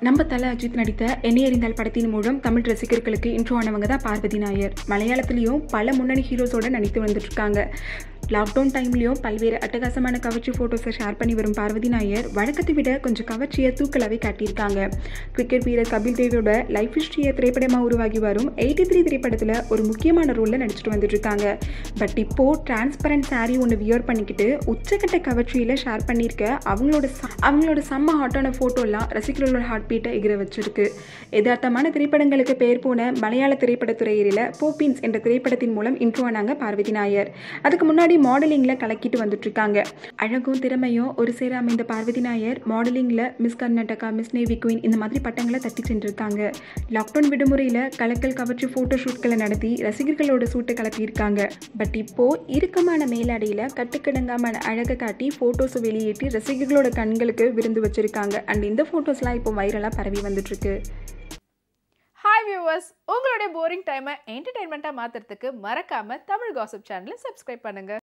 நம்ம தல அஜித் நடித்த என்னை அறிந்தால் படத்தின் மூலம் தமிழ் ரசிகர்களுக்கு இன்ட்ரோ ஆனவங்க தான் பார்வதி நாயர் மலையாளத்துலேயும் பல முன்னணி ஹீரோஸோட நடித்து வந்துட்டு இருக்காங்க லாக்டவுன் டைம்லேயும் பல்வேறு அட்டகாசமான கவர்ச்சி ஃபோட்டோஸை ஷேர் பண்ணி வரும் பார்வதி நாயர் வழக்கத்தை விட கொஞ்சம் கவர்ச்சியை தூக்கலாவே காட்டியிருக்காங்க கிரிக்கெட் வீரர் கபில் தேவோட லைஃப் ஹிஸ்ட்ரியை திரைப்படமாக உருவாகி வரும் எயிட்டி த்ரீ திரைப்படத்தில் ஒரு முக்கியமான ரோலில் நடிச்சிட்டு வந்துட்டு இருக்காங்க பட் இப்போது டிரான்ஸ்பரண்ட் saree ஒன்று வியர் பண்ணிக்கிட்டு உச்சக்கட்ட கவர்ச்சியில் ஷேர் பண்ணியிருக்க அவங்களோட ச- அவங்களோட செம்ம ஹாட்டான ஃபோட்டோலாம் ரசிகர்களோட ஹார்ட் பீட்டை எகிர வச்சிருக்கு யதார்த்தமான திரைப்படங்களுக்கு பெயர் போன மலையாள திரைப்படத்துறையில் போப்பீன்ஸ் என்ற திரைப்படத்தின் மூலம் இன்ட்ரோ ஆனாங்க பார்வதி நாயர் அதுக்கு முன்னாடி மாடலிங்கில் கலக்கிட்டு வந்துட்டு இருக்காங்க அழகும் திறமையும் ஒரு சேர அமைந்த பார்வதி நாயர் மாடலிங்கில் miss Karnataka miss navy queen இந்த மாதிரி பட்டங்களை தட்டி சென்றிருக்காங்க லாக்டவுன் விடுமுறையில் கலக்கல் கவர்ச்சி ஃபோட்டோ ஷூட்களை நடத்தி ரசிகர்களோட சூட்டை கிளப்பியிருக்காங்க பட் இப்போ இறுக்கமான மேலாடையில் கட்டுக்கிடங்காம அழகை காட்டி ஃபோட்டோஸை வெளியேற்றி ரசிகர்களோட கண்களுக்கு விருந்து வச்சிருக்காங்க அண்ட் இந்த ஃபோட்டோஸ்லாம் இப்போ வைரலாக பரவி வந்துட்டு இருக்கு ஹாய் வியூவர்ஸ் உங்களுடைய போரிங் டைமை என்டர்டைன்மெண்ட்டாக மாற்றுறதுக்கு மறக்காமல் தமிழ் காசிப் சேனலை சப்ஸ்கிரைப் பண்ணுங்கள்